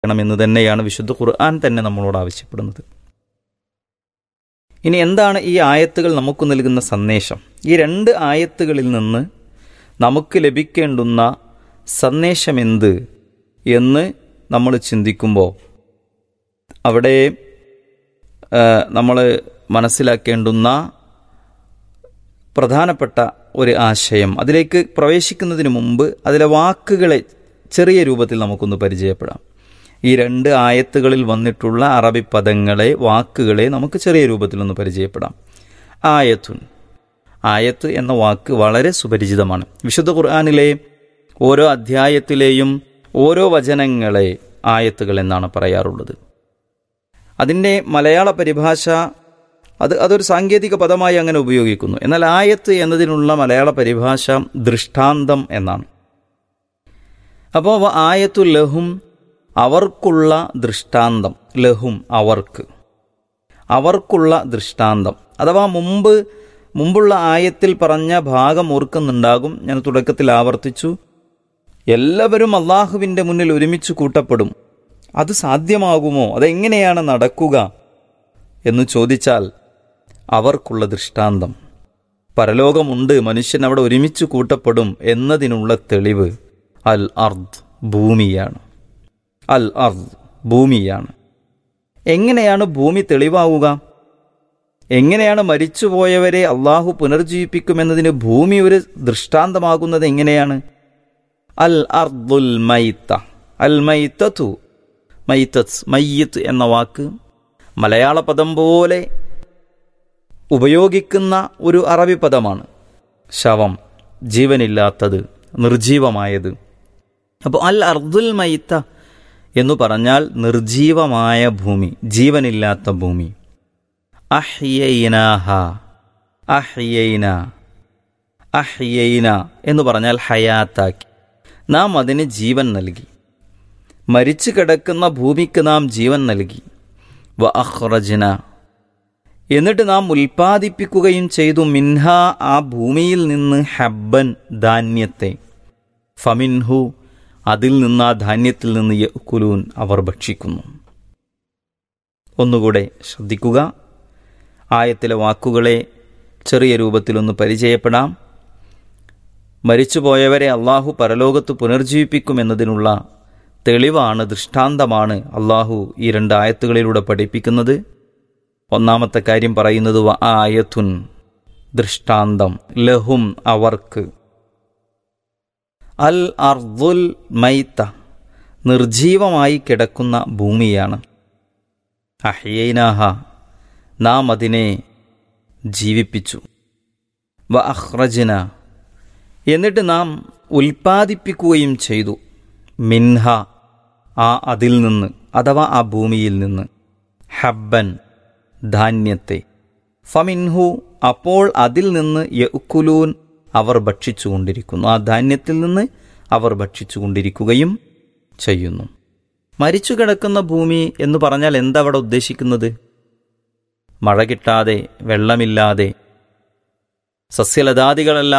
എന്ന് തന്നെയാണ് വിശുദ്ധ ഖുർആൻ തന്നെ നമ്മളോട് ആവശ്യപ്പെടുന്നത് ഇനി എന്താണ് ഈ ആയത്തുകൾ നമുക്ക് നൽകുന്ന സന്ദേശം ഈ രണ്ട് ആയത്തുകളിൽ നിന്ന് നമുക്ക് ലഭിക്കേണ്ടുന്ന സന്ദേശം എന്ത് എന്ന് നമ്മൾ ചിന്തിക്കുമ്പോൾ അവിടെ നമ്മൾ മനസ്സിലാക്കേണ്ടുന്ന പ്രധാനപ്പെട്ട ഒരു ആശയം അതിലേക്ക് പ്രവേശിക്കുന്നതിന് മുമ്പ് അതിലെ വാക്കുകളെ ചെറിയ രൂപത്തിൽ നമുക്കൊന്ന് പരിചയപ്പെടാം ഈ രണ്ട് ആയത്തുകളിൽ വന്നിട്ടുള്ള അറബി പദങ്ങളെ വാക്കുകളെ നമുക്ക് ചെറിയ രൂപത്തിലൊന്ന് പരിചയപ്പെടാം ആയത്തുൻ ആയത്ത് എന്ന വാക്ക് വളരെ സുപരിചിതമാണ് വിശുദ്ധ ഖുർആാനിലെ ഓരോ അധ്യായത്തിലെയും ഓരോ വചനങ്ങളെ ആയത്തുകൾ എന്നാണ് പറയാറുള്ളത് അതിൻ്റെ മലയാള പരിഭാഷ അത് അതൊരു സാങ്കേതിക പദമായി അങ്ങനെ ഉപയോഗിക്കുന്നു എന്നാൽ ആയത്ത് എന്നതിനുള്ള മലയാള പരിഭാഷ ദൃഷ്ടാന്തം എന്നാണ് അപ്പോൾ ആയത്തു ലഹും അവർക്കുള്ള ദൃഷ്ടാന്തം ലഹും അവർക്ക് അവർക്കുള്ള ദൃഷ്ടാന്തം അഥവാ മുമ്പ് മുമ്പുള്ള ആയത്തിൽ പറഞ്ഞ ഭാഗം ഓർക്കുന്നുണ്ടാകും ഞാൻ തുടക്കത്തിൽ ആവർത്തിച്ചു എല്ലാവരും അള്ളാഹുവിൻ്റെ മുന്നിൽ ഒരുമിച്ച് കൂട്ടപ്പെടും അത് സാധ്യമാകുമോ അതെങ്ങനെയാണ് നടക്കുക എന്ന് ചോദിച്ചാൽ അവർക്കുള്ള ദൃഷ്ടാന്തം പരലോകമുണ്ട് മനുഷ്യൻ അവിടെ ഒരുമിച്ച് കൂട്ടപ്പെടും എന്നതിനുള്ള തെളിവ് അൽ അർദ് ഭൂമിയാണ് അൽ അർദ് ഭൂമിയാണ് എങ്ങനെയാണ് ഭൂമി തെളിവാവുക എങ്ങനെയാണ് മരിച്ചുപോയവരെ അള്ളാഹു പുനർജീവിപ്പിക്കുമെന്നതിന് ഭൂമി ഒരു ദൃഷ്ടാന്തമാകുന്നത് എങ്ങനെയാണ് അൽ അർദുൽ മൈത്ത അൽ മൈത്തു മൈത്തസ് മയ്യത്ത് എന്ന വാക്ക് മലയാള പദം പോലെ ഉപയോഗിക്കുന്ന ഒരു അറബി പദമാണ് ശവം ജീവനില്ലാത്തത് നിർജീവമായത് അപ്പോൾ അൽ അർദുൽ മൈത്ത എന്ന് പറഞ്ഞാൽ നിർജീവമായ ഭൂമി ജീവനില്ലാത്ത ഭൂമി അഹ്യൈനാഹ അഹ്യൈന അഹ്യൈന എന്ന് പറഞ്ഞാൽ ഹയാത്താക്കി നാം അതിന് ജീവൻ നൽകി മരിച്ചു കിടക്കുന്ന ഭൂമിക്ക് നാം ജീവൻ നൽകി വ അഹ്റജന എന്നിട്ട് നാം ഉൽപ്പാദിപ്പിക്കുകയും ചെയ്തു മിൻഹ ആ ഭൂമിയിൽ നിന്ന് ഹബ്ബൻ ധാന്യത്തെ ഫമിൻഹു അതിൽ നിന്ന് ആ ധാന്യത്തിൽ നിന്ന് യക്കുലൂൻ അവർ ഭക്ഷിക്കുന്നു ഒന്നുകൂടെ ശ്രദ്ധിക്കുക ആയത്തിലെ വാക്കുകളെ ചെറിയ രൂപത്തിലൊന്ന് പരിചയപ്പെടാം മരിച്ചുപോയവരെ അള്ളാഹു പരലോകത്ത് പുനർജീവിപ്പിക്കുമെന്നതിനുള്ള തെളിവാണ് ദൃഷ്ടാന്തമാണ് അള്ളാഹു ഈ രണ്ട് ആയത്തുകളിലൂടെ പഠിപ്പിക്കുന്നത് ഒന്നാമത്തെ കാര്യം പറയുന്നത് ആയത്തുൻ ദൃഷ്ടാന്തം ലഹും അവർക്ക് അൽ അർദുൽ മൈത്ത നിർജീവമായി കിടക്കുന്ന ഭൂമിയാണ് അഹ്യൈനാഹ നാം അതിനെ ജീവിപ്പിച്ചു വ അഹ്റജന എന്നിട്ട് നാം ഉൽപ്പാദിപ്പിക്കുകയും ചെയ്തു മിൻഹ ആ അതിൽ നിന്ന് അഥവാ ആ ഭൂമിയിൽ നിന്ന് ഹബ്ബൻ ധാന്യത്തെ ഫമിൻഹു അപ്പോൾ അതിൽ നിന്ന് യക്കുലൂൻ അവർ ഭക്ഷിച്ചുകൊണ്ടിരിക്കുന്നു ആ ധാന്യത്തിൽ നിന്ന് അവർ ഭക്ഷിച്ചുകൊണ്ടിരിക്കുകയും ചെയ്യുന്നു മരിച്ചു കിടക്കുന്ന ഭൂമി എന്ന് പറഞ്ഞാൽ എന്താ അവിടെ ഉദ്ദേശിക്കുന്നത് മഴ കിട്ടാതെ വെള്ളമില്ലാതെ സസ്യലതാദികളെല്ലാം